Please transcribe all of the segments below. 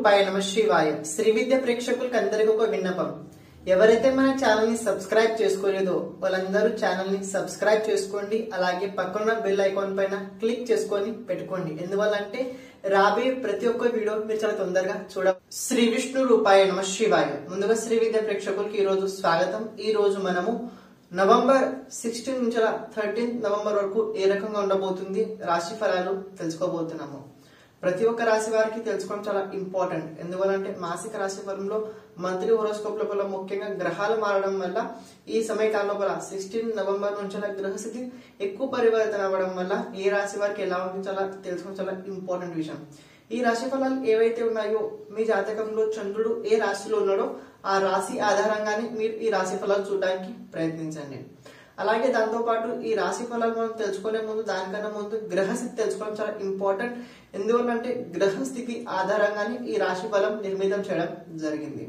రూపాయ నమ శివాయ శ్రీ విద్య ప్రేక్షకులకు అందరికీ ఒక విన్నపం ఎవరైతే మన ఛానల్ ని సబ్స్క్రైబ్ చేసుకోలేదో వాళ్ళందరూ ఛానల్ ని సబ్స్క్రైబ్ చేసుకోండి అలాగే పక్కన బెల్ ఐకాన్ పైన క్లిక్ చేసుకొని పెట్టుకోండి ఎందువల్ల అంటే రాబోయే ప్రతి ఒక్క వీడియో మీరు చాలా తొందరగా చూడ శ్రీ విష్ణు రూపాయ నమ శివాయ ముందుగా శ్రీ విద్య ప్రేక్షకులకి ఈ రోజు స్వాగతం ఈ రోజు మనము నవంబర్ సిక్స్టీన్ నుంచి థర్టీన్ నవంబర్ వరకు ఏ రకంగా ఉండబోతుంది రాశి ఫలాలు తెలుసుకోబోతున్నాము ప్రతి ఒక్క రాశి వారికి తెలుసుకోవడం చాలా ఇంపార్టెంట్ ఎందువల్లంటే మాసిక రాశి ఫలంలో మంత్లీ హోరోస్కోప్ లోపల ముఖ్యంగా గ్రహాలు మారడం వల్ల ఈ సమయకాలం లోపల సిక్స్టీన్ నవంబర్ నుంచి అలా గ్రహస్థితి ఎక్కువ పరివర్తన అవ్వడం వల్ల ఏ రాశి వారికి ఎలా ఉంటుంది చాలా తెలుసుకోవడం చాలా ఇంపార్టెంట్ విషయం ఈ రాశి ఫలాలు ఏవైతే ఉన్నాయో మీ జాతకంలో చంద్రుడు ఏ రాశిలో ఉన్నాడో ఆ రాశి ఆధారంగానే మీరు ఈ రాశి ఫలాలు చూడడానికి ప్రయత్నించండి అలాగే దాంతో పాటు ఈ రాశి ఫలాలు మనం తెలుసుకునే ముందు దానికన్నా ముందు గ్రహస్థితి తెలుసుకోవడం చాలా ఇంపార్టెంట్ ఎందువల్లంటే గ్రహస్థితి ఆధారంగానే ఈ రాశి ఫలం నిర్మితం చేయడం జరిగింది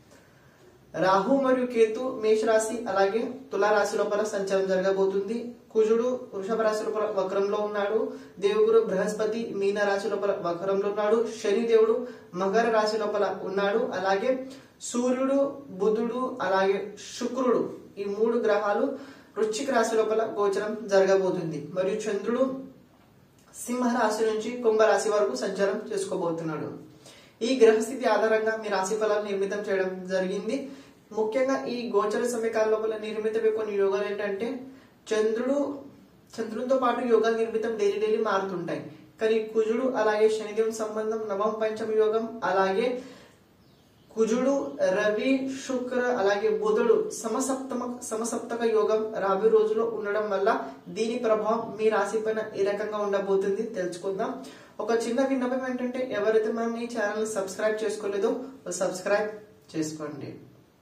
రాహు మరియు కేతు మేష రాశి అలాగే తులా రాశి లోపల సంచారం జరగబోతుంది కుజుడు వృషభ రాశి లోపల వక్రంలో ఉన్నాడు దేవుగురు బృహస్పతి మీన రాశి లోపల వక్రంలో ఉన్నాడు శని దేవుడు మకర రాశి లోపల ఉన్నాడు అలాగే సూర్యుడు బుధుడు అలాగే శుక్రుడు ఈ మూడు గ్రహాలు వృశ్చిక రాశి లోపల గోచరం జరగబోతుంది మరియు చంద్రుడు సింహ రాశి నుంచి కుంభ రాశి వరకు సంచారం చేసుకోబోతున్నాడు ఈ గ్రహస్థితి ఆధారంగా మీ రాశి ఫలాలు నిర్మితం చేయడం జరిగింది ముఖ్యంగా ఈ గోచర సమయకాల లోపల నిర్మితమే కొన్ని యోగాలు ఏంటంటే చంద్రుడు చంద్రునితో పాటు యోగాలు నిర్మితం డైలీ డైలీ మారుతుంటాయి కానీ కుజుడు అలాగే శనిదేవుని సంబంధం నవం పంచమ యోగం అలాగే కుజుడు రవి శుక్ర అలాగే బుధుడు సమసప్తమ సమసప్తక యోగం రాబోయే రోజులో ఉండడం వల్ల దీని ప్రభావం మీ రాశి పైన ఏ రకంగా ఉండబోతుంది తెలుసుకుందాం ఒక చిన్న విన్నపం ఏంటంటే ఎవరైతే మనం ఈ ఛానల్ సబ్స్క్రైబ్ చేసుకోలేదో సబ్స్క్రైబ్ చేసుకోండి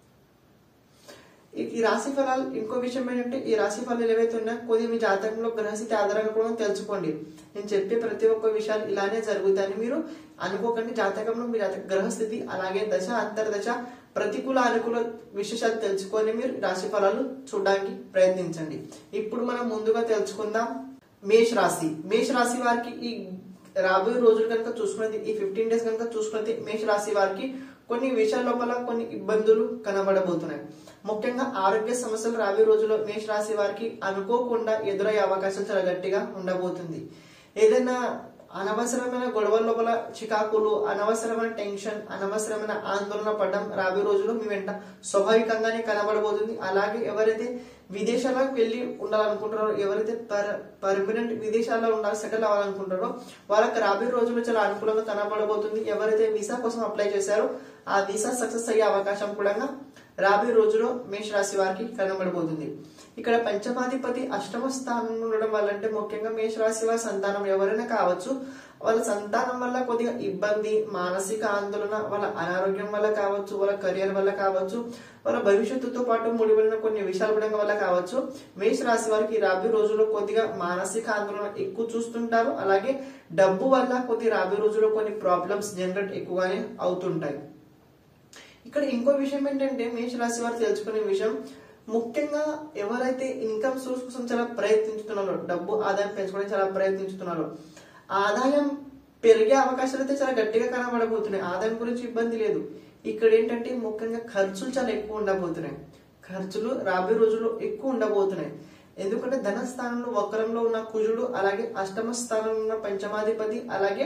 ఈ- ఈ రాశి ఫలాలు ఇంకో విషయం ఏంటంటే ఈ రాశి ఫలాలు ఏవైతే ఉన్నాయో కొద్ది మీ జాతకంలో గ్రహస్థితి ఆధారంగా కూడా తెలుసుకోండి నేను చెప్పే ప్రతి ఒక్క విషయాలు ఇలానే జరుగుతాయని మీరు అనుకోకండి జాతకంలో మీ జాతక గ్రహస్థితి అలాగే దశ అంతర్దశ ప్రతికూల అనుకూల విశేషాలు తెలుసుకొని మీరు రాశి ఫలాలు చూడడానికి ప్రయత్నించండి ఇప్పుడు మనం ముందుగా తెలుసుకుందాం మేష రాశి మేష రాశి వారికి ఈ రాబోయే రోజులు కనుక చూసుకున్నది ఈ ఫిఫ్టీన్ డేస్ కనుక చూసుకున్నది మేష రాశి వారికి కొన్ని విషయాల లోపల కొన్ని ఇబ్బందులు కనబడబోతున్నాయి ముఖ్యంగా ఆరోగ్య సమస్యలు రాబోయే రోజుల్లో మేష రాశి వారికి అనుకోకుండా ఎదురయ్యే అవకాశం చాలా గట్టిగా ఉండబోతుంది ఏదైనా అనవసరమైన గొడవల లోపల చికాకులు అనవసరమైన టెన్షన్ అనవసరమైన ఆందోళన పడడం రాబోయే రోజుల్లో మీ వెంట స్వాభావికంగానే కనబడబోతుంది అలాగే ఎవరైతే విదేశాలకు వెళ్ళి ఉండాలనుకుంటారో ఎవరైతే పర్ పర్మనెంట్ విదేశాల్లో ఉండాలి సెటిల్ అవ్వాలనుకుంటారో వాళ్ళకి రాబోయే రోజుల్లో చాలా అనుకూలంగా కనబడబోతుంది ఎవరైతే వీసా కోసం అప్లై చేశారో ఆ వీసా సక్సెస్ అయ్యే అవకాశం కూడా రాబోయే రోజులో మేష రాశి వారికి కనబడబోతుంది ఇక్కడ పంచమాధిపతి అష్టమ స్థానంలో ఉండడం వల్ల అంటే ముఖ్యంగా మేష రాశి వారి సంతానం ఎవరైనా కావచ్చు వాళ్ళ సంతానం వల్ల కొద్దిగా ఇబ్బంది మానసిక ఆందోళన వాళ్ళ అనారోగ్యం వల్ల కావచ్చు వాళ్ళ కెరియర్ వల్ల కావచ్చు వాళ్ళ భవిష్యత్తుతో పాటు ముడిపడిన కొన్ని విషయాల పరంగా వల్ల కావచ్చు మేష రాశి వారికి రాబోయే రోజుల్లో కొద్దిగా మానసిక ఆందోళన ఎక్కువ చూస్తుంటారు అలాగే డబ్బు వల్ల కొద్ది రాబోయే రోజుల్లో కొన్ని ప్రాబ్లమ్స్ జనరేట్ ఎక్కువగానే అవుతుంటాయి ఇక్కడ ఇంకో విషయం ఏంటంటే మేష రాశి వారు తెలుసుకునే విషయం ముఖ్యంగా ఎవరైతే ఇన్కమ్ సోర్స్ కోసం చాలా ప్రయత్నించుతున్నారో డబ్బు ఆదాయం పెంచుకోవడానికి చాలా ప్రయత్నించుతున్నారో ఆదాయం పెరిగే అవకాశాలు అయితే చాలా గట్టిగా కనబడబోతున్నాయి ఆదాయం గురించి ఇబ్బంది లేదు ఇక్కడ ఏంటంటే ముఖ్యంగా ఖర్చులు చాలా ఎక్కువ ఉండబోతున్నాయి ఖర్చులు రాబోయే రోజుల్లో ఎక్కువ ఉండబోతున్నాయి ఎందుకంటే ధన స్థానంలో వక్రంలో ఉన్న కుజుడు అలాగే అష్టమ స్థానంలో ఉన్న పంచమాధిపతి అలాగే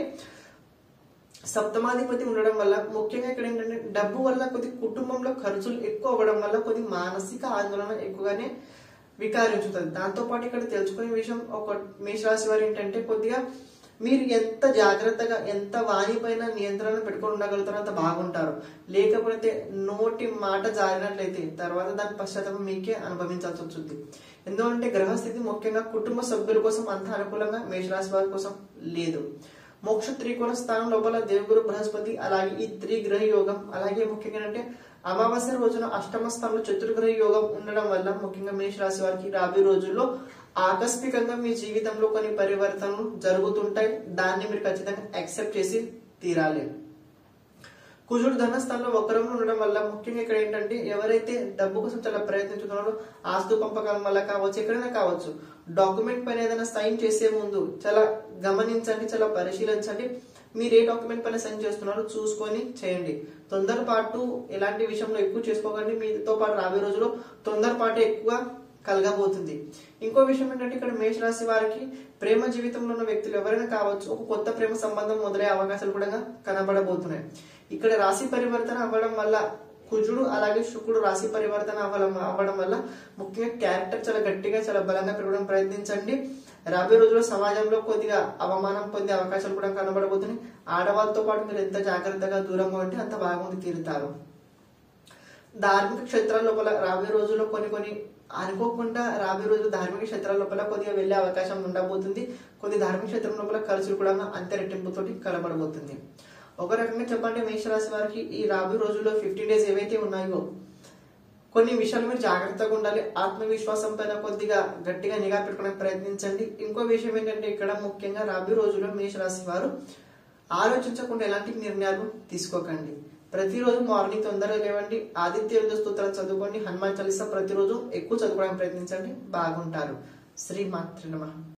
సప్తమాధిపతి ఉండడం వల్ల ముఖ్యంగా ఇక్కడ ఏంటంటే డబ్బు వల్ల కొద్ది కుటుంబంలో ఖర్చులు ఎక్కువ అవ్వడం వల్ల కొద్ది మానసిక ఆందోళన ఎక్కువగానే వికారించుతుంది దాంతో పాటు ఇక్కడ తెలుసుకునే విషయం ఒక మేషరాశి వారు ఏంటంటే కొద్దిగా మీరు ఎంత జాగ్రత్తగా ఎంత వాణిపైన నియంత్రణ పెట్టుకొని ఉండగలుగుతారో అంత బాగుంటారు లేకపోతే నోటి మాట జారినట్లయితే తర్వాత దాని పశ్చాత్తాపం మీకే అనుభవించాల్సి వస్తుంది ఎందుకంటే గ్రహస్థితి ముఖ్యంగా కుటుంబ సభ్యుల కోసం అంత అనుకూలంగా మేషరాశి వారి కోసం లేదు మోక్ష త్రికోణ స్థానం లోపల దేవుగురు బృహస్పతి అలాగే ఈ త్రిగ్రహ యోగం అలాగే ముఖ్యంగా ఏంటంటే అమావాస్య రోజున అష్టమ స్థానంలో చతుర్గ్రహ యోగం ఉండడం వల్ల ముఖ్యంగా మేష రాశి వారికి రాబోయే రోజుల్లో ఆకస్మికంగా మీ జీవితంలో కొన్ని పరివర్తనలు జరుగుతుంటాయి దాన్ని మీరు ఖచ్చితంగా యాక్సెప్ట్ చేసి తీరాలి కుజుడు ధనస్థానంలో వక్రంలో ఉండడం వల్ల ముఖ్యంగా ఇక్కడ ఏంటంటే ఎవరైతే డబ్బు కోసం చాలా ప్రయత్నించుతున్నారో ఆస్తు పంపకాల వల్ల కావచ్చు ఎక్కడైనా కావచ్చు డాక్యుమెంట్ పైన ఏదైనా సైన్ చేసే ముందు చాలా గమనించండి చాలా పరిశీలించండి మీరు ఏ డాక్యుమెంట్ పైన సైన్ చేస్తున్నారో చూసుకొని చేయండి తొందరపాటు ఎలాంటి విషయంలో ఎక్కువ చేసుకోకండి మీతో పాటు రాబోయే రోజుల్లో తొందరపాటు ఎక్కువ కలగబోతుంది ఇంకో విషయం ఏంటంటే ఇక్కడ మేష రాశి వారికి ప్రేమ జీవితంలో ఉన్న వ్యక్తులు ఎవరైనా కావచ్చు ఒక కొత్త ప్రేమ సంబంధం మొదలయ్యే అవకాశాలు కూడా కనబడబోతున్నాయి ఇక్కడ రాశి పరివర్తన అవ్వడం వల్ల కుజుడు అలాగే శుక్రుడు రాశి పరివర్తన అవ్వడం అవ్వడం వల్ల ముఖ్యంగా క్యారెక్టర్ చాలా గట్టిగా చాలా బలంగా పెరగడం ప్రయత్నించండి రాబోయే రోజుల్లో సమాజంలో కొద్దిగా అవమానం పొందే అవకాశాలు కూడా కనబడబోతున్నాయి ఆడవాళ్ళతో పాటు మీరు ఎంత జాగ్రత్తగా దూరంగా ఉంటే అంత బాగుండి తీరుతారు ధార్మిక క్షేత్రాల లోపల రాబోయే రోజుల్లో కొన్ని కొన్ని అనుకోకుండా రాబోయే రోజులు ధార్మిక క్షేత్రాల లోపల కొద్దిగా వెళ్లే అవకాశం ఉండబోతుంది కొన్ని ధార్మిక క్షేత్రం లోపల ఖర్చులు కూడా అంత రెట్టింపుతోటి కనబడబోతుంది ఒక రకంగా చెప్పండి మేషరాశి వారికి ఈ రాబోయే రోజుల్లో ఫిఫ్టీన్ డేస్ ఏవైతే ఉన్నాయో కొన్ని విషయాలు మీరు జాగ్రత్తగా ఉండాలి ఆత్మవిశ్వాసం పైన కొద్దిగా గట్టిగా నిఘా పెట్టుకోవడానికి ప్రయత్నించండి ఇంకో విషయం ఏంటంటే ఇక్కడ ముఖ్యంగా రాబోయే రోజుల్లో మేషరాశి వారు ఆలోచించకుండా ఎలాంటి నిర్ణయాలు తీసుకోకండి ప్రతిరోజు మార్నింగ్ తొందరగా లేవండి ఆదిత్య యుద్ధ స్తోత్రాలు చదువుకోండి హనుమాన్ చాలీసా ప్రతిరోజు ఎక్కువ చదువుకోవడానికి ప్రయత్నించండి బాగుంటారు శ్రీ మాతృ నమః